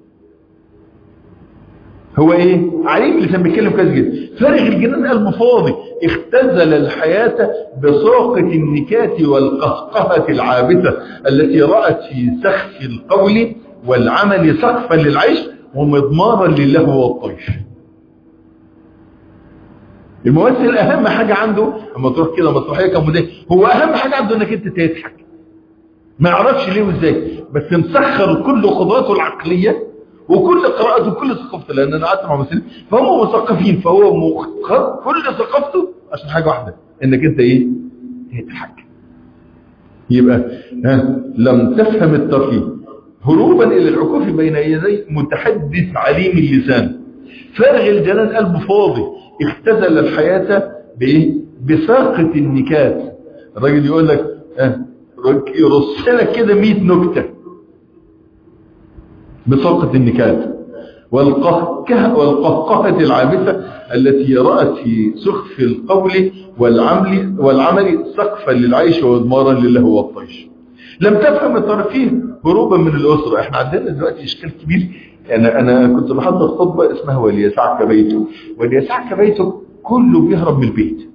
هو ايه عليم اللسان بيتكلم كويس جدا فارغ الجنان قلبه فاضي اختزل الحياة بساقة النكات والقهقهة العابثة التي رأت في سخف القول والعمل سقفا للعيش ومضمارا للهو والطيش الممثل اهم حاجة عنده اما تروح كده مسرحية كمدير هو اهم حاجة عنده انك انت تضحك ما يعرفش ليه وازاي بس مسخر كل قدراته العقلية وكل قراءته وكل ثقافته لان انا قعدت مع ممثلين فهم مثقفين فهو مخ... كل ثقافته عشان حاجة واحدة انك انت ايه تضحك يبقى ها لم تفهم الترفيه هروبا الى العكوف بين يدي متحدث عليم اللسان فارغ الجنان قلبه فاضي اختزل الحياة بايه بساقة النكات الراجل يقول لك اه يرص لك كده 100 نكتة بساقة النكات والقهقه والقهقهة العابثة التي رأت في سخف القول والعمل والعمل سقفا للعيش وادمارا للهو والطيش لم تفهم الترفيه هروبا من الأسرة احنا عندنا دلوقتي اشكال كبير انا انا كنت بحضر خطبه اسمها وليسعك بيته وليسعك بيته كله بيهرب من البيت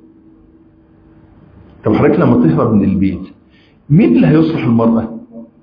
طب حضرتك لما تهرب من البيت مين اللي هيصلح المرأة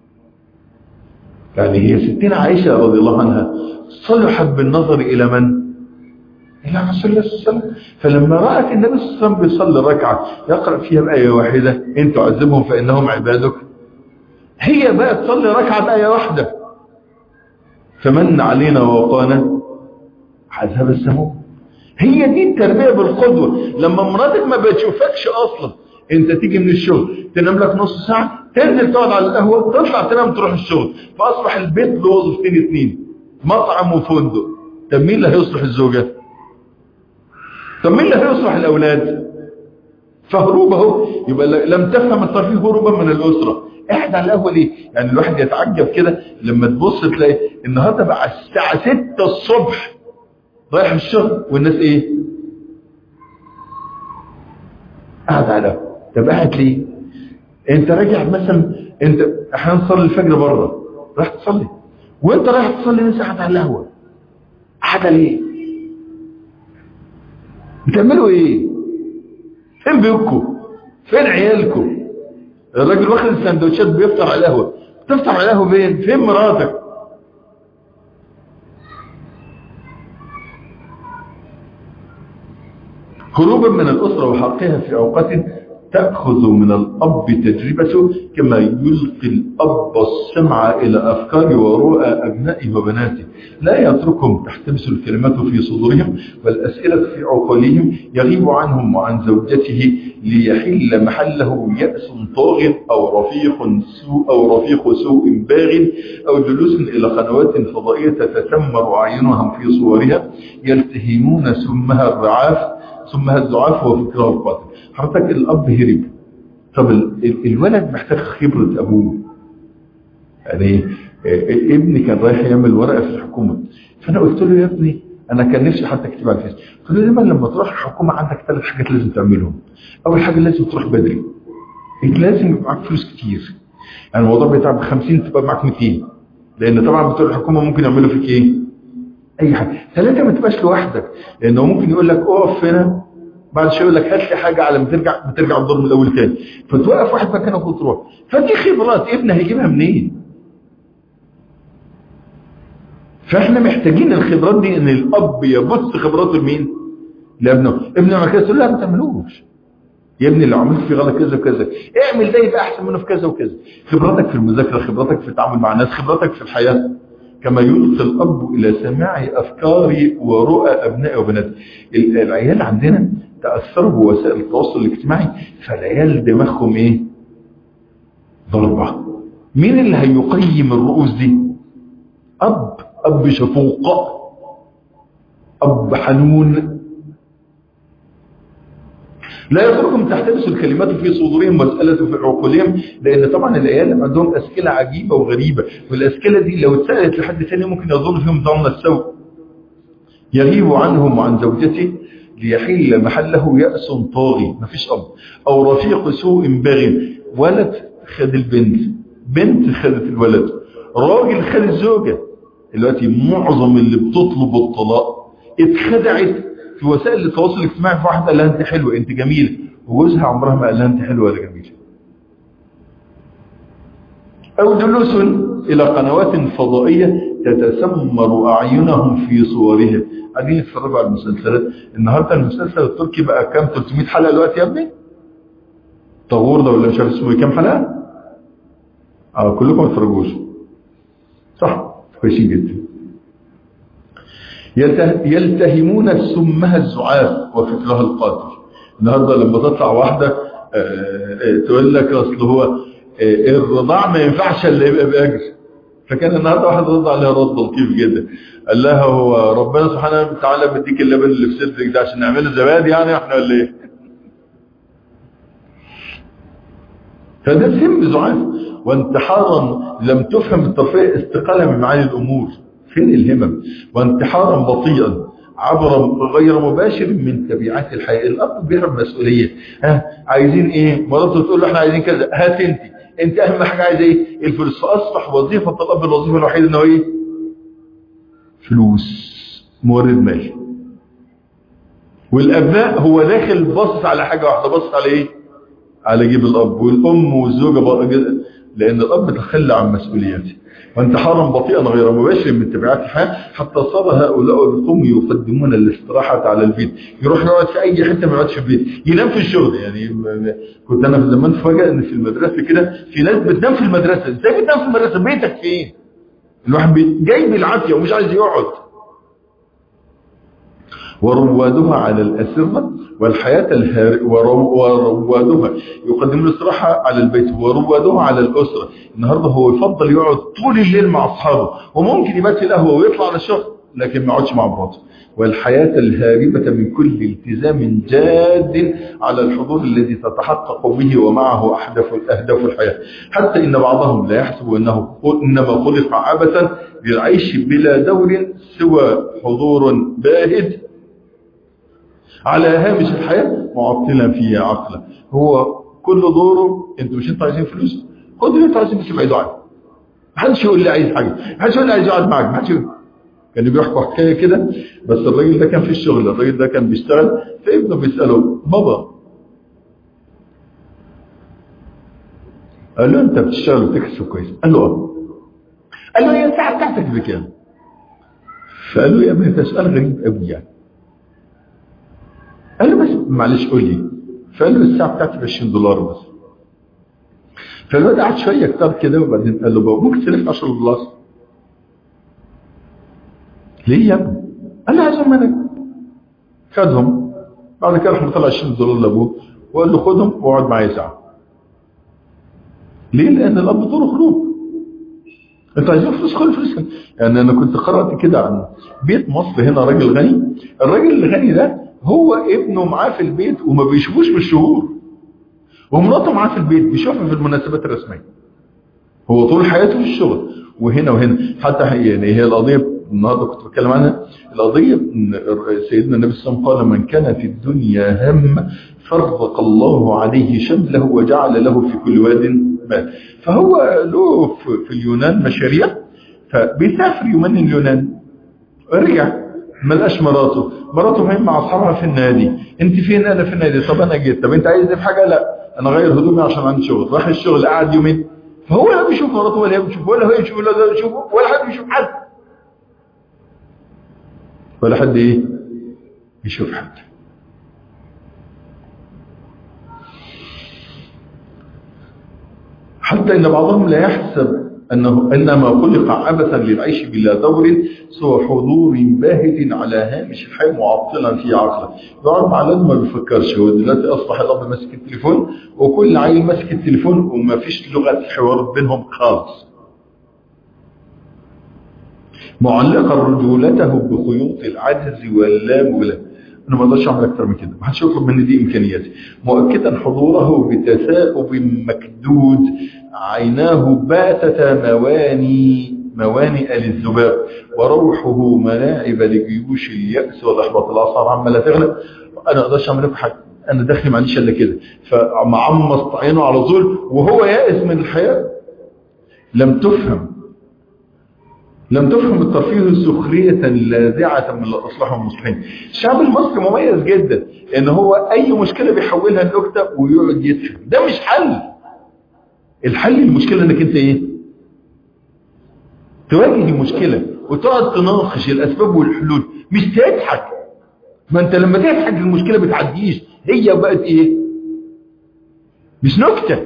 يعني هي ستنا عائشة رضي الله عنها صلحت بالنظر إلى من إلى رسول الله صلى الله عليه وسلم فلما رأت النبي صلى الله عليه وسلم بيصلي ركعة يقرأ فيها بآية واحدة إن تعذبهم فإنهم عبادك هي بقى تصلي ركعة بآية واحدة فمن علينا ووقانا عذاب السموم هي دي التربية بالقدوة لما مراتك ما بتشوفكش أصلا انت تيجي من الشغل تنام لك نص ساعة تنزل تقعد على القهوة تطلع تنام تروح الشغل فأصبح البيت له وظيفتين اثنين مطعم وفندق طب مين اللي هيصلح الزوجة طب مين اللي هيصلح الاولاد فهروب اهو يبقى لم تفهم الترفيه هروبا من الاسره قاعد على القهوه ليه يعني الواحد يتعجب كده لما تبص تلاقي النهارده بقى الساعه 6 الصبح رايح الشغل والناس ايه قاعد على القهوه طب قاعد ليه انت راجع مثلا انت احنا نصلي الفجر بره راح تصلي وانت رايح تصلي الناس قاعده على القهوه قاعده ليه بتعملوا ايه فين بيوتكم فين عيالكم الراجل واخد السندوتشات بيفطر على القهوه بتفطر على القهوه فين فين مراتك هروبا من الأسرة وحقها في أوقات تأخذ من الأب تجربته كما يلقي الأب السمع إلى أفكار ورؤى أبنائه وبناته لا يتركهم تحتبس الكلمات في صدورهم والأسئلة في عقولهم يغيب عنهم وعن زوجته ليحل محله يأس طاغ أو رفيق سوء أو رفيق سوء باغ أو جلوس إلى قنوات فضائية تتسمر أعينهم في صورها يلتهمون سمها الرعاف ثم الزعاف وفكره القاتل حضرتك الاب هرب طب الولد محتاج خبرة ابوه يعني ابني كان رايح يعمل ورقة في الحكومة فانا قلت له يا ابني انا كان نفسي حتى اكتب على الفيس قلت له دايما لما تروح الحكومة عندك ثلاث حاجات لازم تعملهم اول حاجة لازم تروح بدري انت لازم يبقى معاك فلوس كتير يعني الموضوع بتاع ب 50 تبقى معاك 200 لان طبعا بتوع الحكومة ممكن يعملوا فيك ايه اي حاجة ثلاثة ما تبقاش لوحدك لانه ممكن يقول لك اقف هنا بعد شويه يقول لك هات لي حاجه على ما ترجع بترجع الدور من الاول تاني فتوقف واحد مكانك وتروح فدي خبرات ابني هيجيبها منين فاحنا محتاجين الخبرات دي ان الاب يبث خبراته لمين لابنه ابنه عمل كذا تقول لا ما تعملوش يا ابني لو عملت في غلط كذا وكذا اعمل ده يبقى احسن منه في كذا وكذا خبراتك في المذاكره خبراتك في التعامل مع الناس خبراتك في الحياه كما يلقي الاب الى سماع افكار ورؤى ابناء وبنات العيال عندنا تاثروا بوسائل التواصل الاجتماعي فالعيال دماغهم ايه ضربه مين اللي هيقيم الرؤوس دي اب اب شفوق اب حنون لا يتركهم تحتبس الكلمات في صدورهم والأسئلة في عقولهم لأن طبعا العيال عندهم أسئلة عجيبة وغريبة والأسئلة دي لو اتسألت لحد ثاني ممكن يظن فيهم ظن السوء يغيب عنهم وعن زوجته ليحل محله يأس طاغي مفيش أب أو رفيق سوء باغي ولد خد البنت بنت خدت الولد راجل خد الزوجة دلوقتي معظم اللي بتطلب الطلاق اتخدعت في وسائل التواصل الاجتماعي في واحد قال لها انت حلوه انت جميله وجوزها عمرها ما قال لها انت حلوه ولا جميله او جلوس الى قنوات فضائيه تتسمر اعينهم في صورها قاعدين يتفرجوا على المسلسلات النهارده المسلسل التركي بقى كام 300 حلقه دلوقتي يا ابني طغور ده ولا مش عارف اسمه كام حلقه اه كلكم ما تتفرجوش صح كويسين جدا يلتهمون سمها الزعاف وفكرها القاتل النهارده لما تطلع واحده تقول لك اصل هو الرضاع ما ينفعش الا يبقى باجر فكان النهارده واحد رد عليها رد لطيف جدا قال لها هو ربنا سبحانه وتعالى مديك اللبن اللي في صدرك ده عشان نعمله زبادي يعني احنا ولا ايه؟ فده سم زعاف وانتحارا لم تفهم الترفيه استقالة من معاني الامور فين الهمم وانتحارا بطيئا عبر غير مباشر من تبعات الحياة الأب بيهرب مسؤولية ها عايزين ايه مراته تقول له احنا عايزين كذا هات انت انت اهم حاجة عايز ايه الفلوس فاصبح وظيفة الاب الوظيفة الوحيدة انه ايه فلوس مورد مال والابناء هو داخل باصص على حاجة واحدة باصص على ايه على جيب الاب والام والزوجة لان الاب تخلى عن مسؤولياته وانتحارا بطيئا غير مباشر من تبعات الحياة حتى صار هؤلاء القوم يقدمون الاستراحة على البيت يروح يقعد في اي حتة ما يقعدش في البيت ينام في الشغل يعني كنت انا في زمان فجأة ان في المدرسة كده في ناس بتنام في المدرسة ازاي بتنام في المدرسة بيتك فين الواحد جاي بالعافية ومش عايز يقعد وروادها على الأسرة والحياة الهار وروادها يقدمون الاستراحة على البيت وروادها على الأسرة النهاردة هو يفضل يقعد طول الليل مع أصحابه وممكن يبات في القهوة ويطلع على الشغل لكن ما يقعدش مع مراته والحياة الهاربة من كل التزام جاد على الحضور الذي تتحقق به ومعه أحداث أهداف الحياة حتى إن بعضهم لا يحسب أنه إنما خلق عبثا للعيش بلا دور سوى حضور باهت على هامش الحياة معطلا فيه عقلا هو كل دوره انتوا مش انتوا عايزين فلوس خدوا اللي انتوا عايزين بس ابعدوا عنه محدش يقول لي عايز حاجه محدش يقول لي عايز يقعد معاك محدش يقول كانوا بيحكوا حكايه كده بس الراجل ده كان في الشغل الراجل ده كان بيشتغل فابنه بيساله بابا قال له انت بتشتغل وبتكسب كويس قال له اه قال له هي الساعه بتاعتك بكام فقال له يا ابني ده سؤال غريب قوي يعني قال له بس معلش قول لي فقال له الساعه بتاعتي ب 20 دولار بس فالواد قعد شويه كتر كده وبعدين قال له بابا ممكن تلف 10 دولار ليه يا ابني؟ قال له عايزهم منك خدهم بعد كده راح مطلع 20 دولار لابوه وقال له خدهم واقعد معايا ساعه ليه؟ لان الاب دوره خروج انت عايزين فلوس خد فلوس يعني انا كنت قرات كده عن بيت مصر هنا راجل غني الراجل الغني ده هو ابنه معاه في البيت وما بيشوفوش بالشهور ومراته معاه في البيت بيشوفها في المناسبات الرسميه هو طول حياته في الشغل وهنا وهنا حتى يعني هي القضيه النهارده كنت بتكلم عنها القضيه ان سيدنا النبي صلى الله عليه وسلم قال من كان في الدنيا هم فرق الله عليه شمله وجعل له في كل واد مال فهو له في اليونان مشاريع فبيسافر يومين اليونان رجع ما لقاش مراته مراته مهم مع اصحابها في النادي انت فين انا في النادي طب انا جيت طب انت عايزني في حاجه لا انا غير هدومي عشان عندي شغل راح الشغل قعد يومين فهو لا بيشوف مراته ولا هي بتشوف ولا هو يشوف ولا ده يشوف ولا حد بيشوف حد ولا حد ايه يشوف حد حتى ان بعضهم لا يحسب أنه إنما خلق عبثا للعيش بلا دور سوى حضور باهت على هامش الحياة معطلا في عقله يقعد مع الأولاد ما بيفكرش هو دلوقتي أصبح الأب ماسك التليفون وكل عيل ماسك التليفون وما فيش لغة حوار بينهم خالص معلقا رجولته بخيوط العجز واللامولة انا ما اقدرش اعمل اكتر من كده ما حدش يطلب مني دي امكانياتي مؤكدا حضوره بتثاؤب مكدود عيناه باتتا مواني موانئ للذباب وروحه ملاعب لجيوش اليأس والإحباط الأسعار عمالة تغلب أنا ما أقدرش أعمل لكم حاجة أنا داخلي معلش إلا كده فمعمص عينه على طول وهو يائس من الحياة لم تفهم لم تفهم الترفيه سخرية لاذعة من الأصلاح والمصلحين الشعب المصري مميز جدا ان هو اي مشكلة بيحولها لنكتة ويقعد يضحك ده مش حل الحل المشكلة انك انت ايه تواجه المشكلة وتقعد تناقش الاسباب والحلول مش تضحك ما انت لما تضحك المشكلة بتعديش هي بقت ايه مش نكتة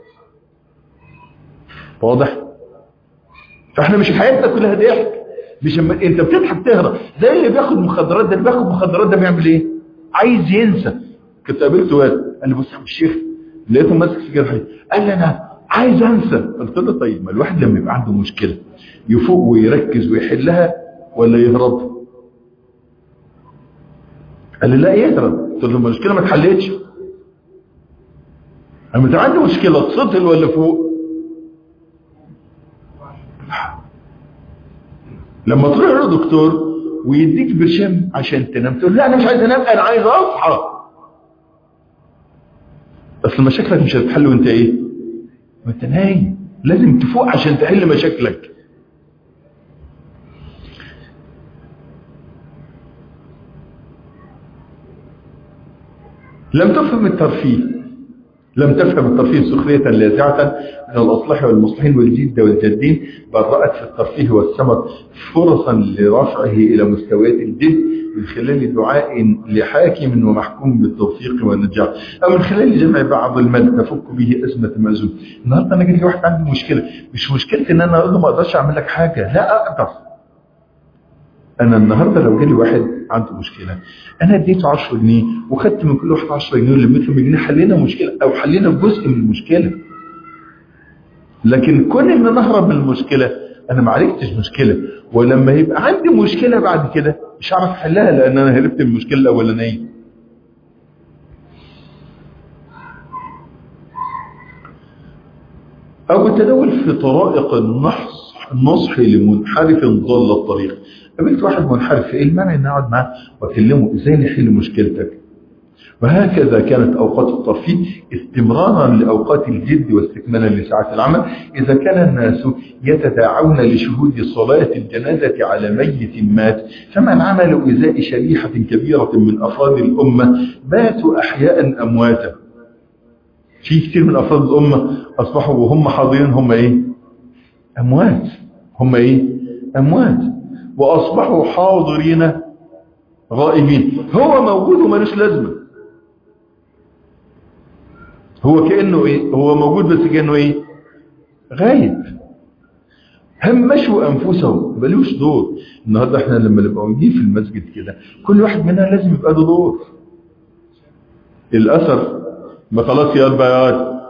واضح فاحنا مش حياتنا كلها ضحك مش اما انت بتضحك تهرب زي اللي بياخد مخدرات ده اللي بياخد مخدرات ده بيعمل ايه عايز ينسى كنت قابلت واد قال لي بص يا عم الشيخ لقيته ماسك سيجاره حي قال لي انا عايز انسى قلت له طيب ما الواحد لما يبقى عنده مشكله يفوق ويركز ويحلها ولا يهرب قال لي لا يهرب قلت له المشكله ما اتحلتش اما انت عندي مشكله تسطل ولا فوق لما تروح لدكتور ويديك برشام عشان تنام تقول لا انا مش عايز انام انا عايز اصحى اصل مشاكلك مش هتتحل وانت ايه وانت نايم لازم تفوق عشان تحل مشاكلك لم تفهم الترفيه لم تفهم الترفيه سخرية لاذعة من الأصلح والمصلحين والجد والجدين بل رأت في الترفيه والثمر فرصا لرفعه إلى مستويات الجد من خلال دعاء لحاكم ومحكوم بالتوفيق والنجاح أو من خلال جمع بعض المال تفك به أزمة مأزوم النهاردة أنا جالي واحد عنده مشكلة مش مشكلة إن أنا أقول له ما أقدرش أعمل لك حاجة لا أقدر انا النهاردة لو جالي واحد عنده مشكلة انا اديته 10 جنيه وخدت من كل واحد 10 جنيه ولميتهم جنيه حلينا مشكلة او حلينا جزء من المشكلة لكن كون ان نهرب من المشكلة انا ما عالجتش مشكله ولما يبقى عندي مشكله بعد كده مش هعرف احلها لان انا هربت من المشكله الاولانيه او التداول في طرائق النحص النصح لمنحرف ضل الطريق قابلت واحد منحرف ايه المانع ان اقعد معاه واكلمه ازاي نحل مشكلتك وهكذا كانت أوقات الترفيه استمرارا لأوقات الجد واستكمالا لساعات العمل إذا كان الناس يتداعون لشهود صلاة الجنازة على ميت مات فما العمل إزاء شريحة كبيرة من أفراد الأمة باتوا أحياء أمواتا في كثير من أفراد الأمة أصبحوا وهم حاضرين هم إيه أموات هم إيه أموات وأصبحوا حاضرين غائبين هو موجود ومالوش لازمه هو كأنه ايه هو موجود بس كأنه ايه غايب همشوا انفسهم ملوش دور النهارده احنا لما نبقى نجي في المسجد كده كل واحد مننا لازم يبقى له دور الاثر ما خلاص يا اربعات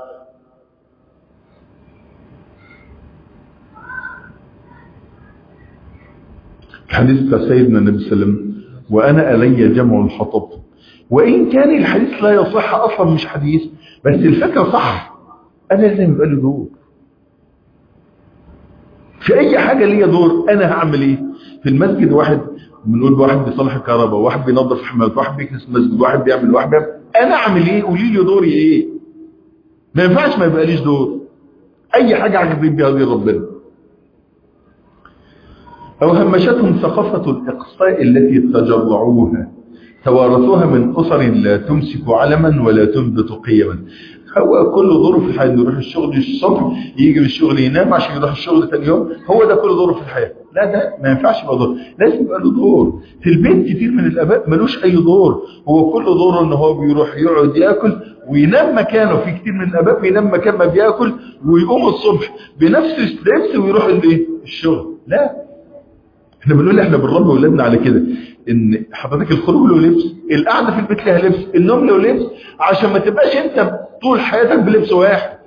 الحديث بتاع سيدنا النبي صلى الله عليه وسلم وانا الي جمع الحطب وان كان الحديث لا يصح اصلا مش حديث بس الفكرة صح انا لازم يبقى لي دور في اي حاجة ليا دور انا هعمل ايه في المسجد واحد بنقول واحد بيصلح الكهرباء واحد بينظف حمامات واحد بيكنس المسجد واحد بيعمل واحد بيعمل انا اعمل ايه قولي لي دوري ايه ما ينفعش ما يبقاليش دور اي حاجة عجبين بها دي ربنا او همشتهم ثقافة الاقصاء التي تجرعوها توارثوها من أسر لا تمسك علما ولا تنبت قيما هو كل دوره في الحياة انه يروح الشغل الصبح يجي من الشغل ينام عشان يروح الشغل ثاني يوم هو ده كل دوره في الحياة لا ده ما ينفعش يبقى دور لازم يبقى له دور في البيت كتير من الاباء ملوش اي دور هو كل دوره ان هو بيروح يقعد ياكل وينام مكانه في كتير من الاباء بينام مكان ما بياكل ويقوم الصبح بنفس اللبس ويروح الايه الشغل لا احنا بنقول احنا بنربي اولادنا على كده ان حضرتك الخروج له لبس القعده في البيت لها لبس النوم له لبس عشان ما تبقاش انت طول حياتك بلبس واحد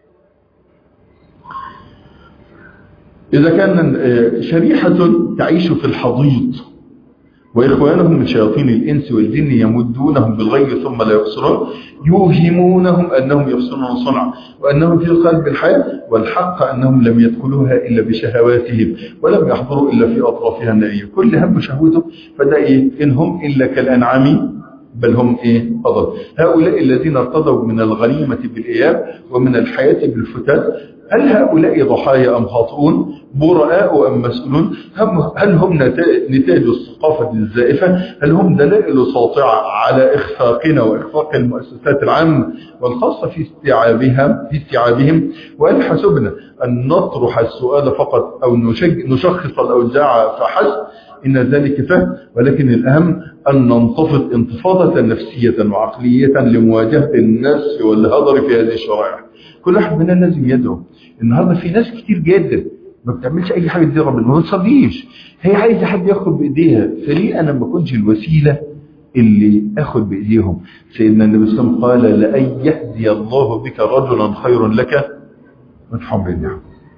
اذا كان شريحه تعيش في الحضيض وإخوانهم من شياطين الإنس والجن يمدونهم بالغي ثم لا يبصرون يوهمونهم أنهم يحسنون صنعا وأنهم في قلب الحياة والحق أنهم لم يدخلوها إلا بشهواتهم ولم يحضروا إلا في أطرافها النائية كل هم شهوته فده إيه إن هم إلا كالأنعام بل هم إيه أضل هؤلاء الذين ارتضوا من الغنيمة بالإياب ومن الحياة بالفتات هل هؤلاء ضحايا أم خاطئون براء أم مسؤولون هل هم نتاج الثقافة الزائفة هل هم دلائل ساطعة على إخفاقنا وإخفاق المؤسسات العامة والخاصة في استيعابها في استيعابهم وهل حسبنا أن نطرح السؤال فقط أو نشخص الأوجاع فحسب إن ذلك فهم ولكن الأهم أن ننتفض انتفاضة نفسية وعقلية لمواجهة الناس والهضر في هذه الشرائع كل واحد مننا لازم يدعو النهاردة في ناس كتير جدا ما بتعملش أي حاجة دي ربنا ما بتصليش هي عايزة حد ياخد بإيديها فليه أنا ما كنتش الوسيلة اللي أخد بإيديهم سيدنا النبي صلى الله عليه وسلم قال لأن يهدي الله بك رجلا خير لك من حمر النعم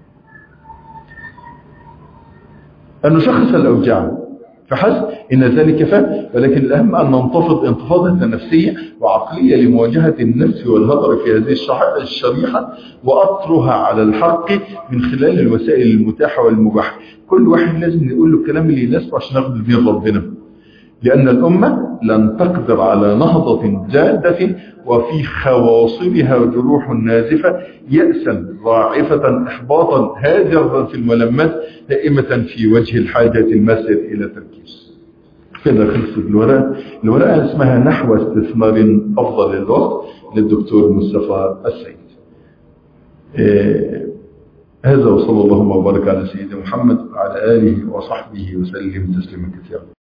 أن نشخص الأوجاع فحسب إن ذلك فهم ولكن الأهم أن ننتفض انتفاضة نفسية وعقلية لمواجهة النفس والهضر في هذه الشريحة وأطرها على الحق من خلال الوسائل المتاحة والمباحة كل واحد لازم نقول له الكلام اللي يناسبه عشان ناخد دين ربنا لأن الأمة لن تقدر على نهضة جادة وفي خواصرها جروح نازفة يأسا ضاعفة إحباطا هاجرا في الملمات دائمة في وجه الحاجة الماسة إلى تركيز كده خلصت الورقة الورقة اسمها نحو استثمار أفضل الوقت للدكتور مصطفى السيد إيه هذا وصلى الله وبارك على سيدنا محمد وعلى آله وصحبه وسلم تسليما كثيرا